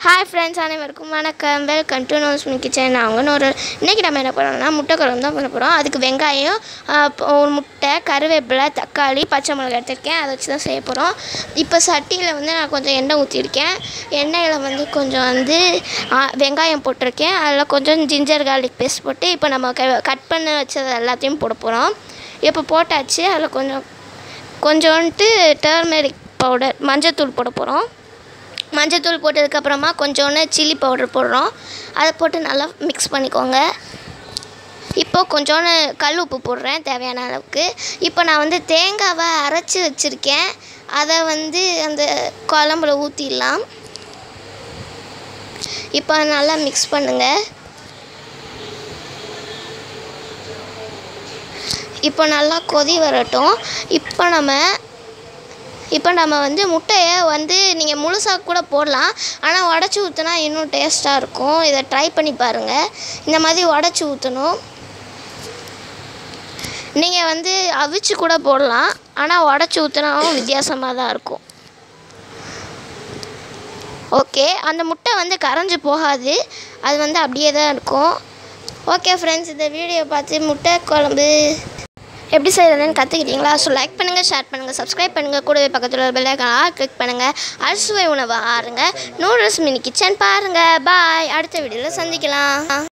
hi friends அனைவருக்கும் வணக்கம் welcome to நோஸ் மின் கிச்சன் அவங்க ஒரு இன்றைக்கி நம்ம என்ன பண்ணோம்னா முட்டை குழம்பு தான் பண்ண போகிறோம் அதுக்கு வெங்காயம் ஆ, ப- ஒரு முட்டை கருவேப்பிலை தக்காளி பச்சை மிளகாய் எடுத்திருக்கேன் அதை வச்சு தான் செய்ய போகிறோம் இப்போ சட்டியில் வந்து நான் கொஞ்சம் எண்ணெய் ஊற்றிருக்கேன் எண்ணெயில் வந்து கொஞ்சம் வந்து ஆ, வெங்காயம் போட்டிருக்கேன் அதில் கொஞ்சம் ஜிஞ்சர் garlic பேஸ்ட் போட்டு இப்போ நம்ம க கட் பண்ண வச்சது எல்லாத்தையும் போட போகிறோம் இப்போ போட்டாச்சு அதில் கொஞ்சம் கொஞ்சோன்ட்டு டர்மெரிக் பவுடர் மஞ்சத்தூள் போட போகிறோம் மஞ்சத்தூள் போட்டதுக்கப்புறமா கொஞ்சோண்டு சில்லி பவுடர் போடுறோம் அதை போட்டு நல்லா மிக்ஸ் பண்ணிக்கோங்க இப்போ கொஞ்சோண்டு கல் உப்பு போடுறேன் தேவையான அளவுக்கு இப்போ நான் வந்து தேங்காவை அரைச்சி வச்சுருக்கேன் அதை வந்து அந்த குழம்புல ஊற்றிடலாம் இப்போ நல்லா மிக்ஸ் பண்ணுங்கள் இப்போ நல்லா கொதி வரட்டும் இப்போ நம்ம இப்போ நம்ம வந்து முட்டையை வந்து நீங்கள் முழுசாக கூட போடலாம் ஆனால் உடச்சி ஊற்றினா இன்னும் டேஸ்ட்டாக இருக்கும் இதை ட்ரை பண்ணி பாருங்கள் இந்த மாதிரி உடச்சி ஊற்றணும் நீங்கள் வந்து அவிச்சு கூட போடலாம் ஆனால் உடச்சி ஊற்றினாலும் வித்தியாசமாக தான் இருக்கும் ஓகே அந்த முட்டை வந்து கரைஞ்சி போகாது அது வந்து அப்படியே தான் இருக்கும் ஓகே ஃப்ரெண்ட்ஸ் இந்த வீடியோ பார்த்து முட்டை குழம்பு எப்படி செய்கிறதுன்னு கற்றுக்கிட்டீங்களா ஸோ லைக் பண்ணுங்கள் ஷேர் பண்ணுங்கள் சப்ஸ்கிரைப் பண்ணுங்கள் கூடவே பக்கத்தில் ஒரு பெல்லைக்கான கிளிக் பண்ணுங்கள் அறுசுவை உணவை ஆறுங்க நூடுல்ஸ் மினி கிச்சன் பாருங்கள் பாய் அடுத்த வீடியோவில் சந்திக்கலாம்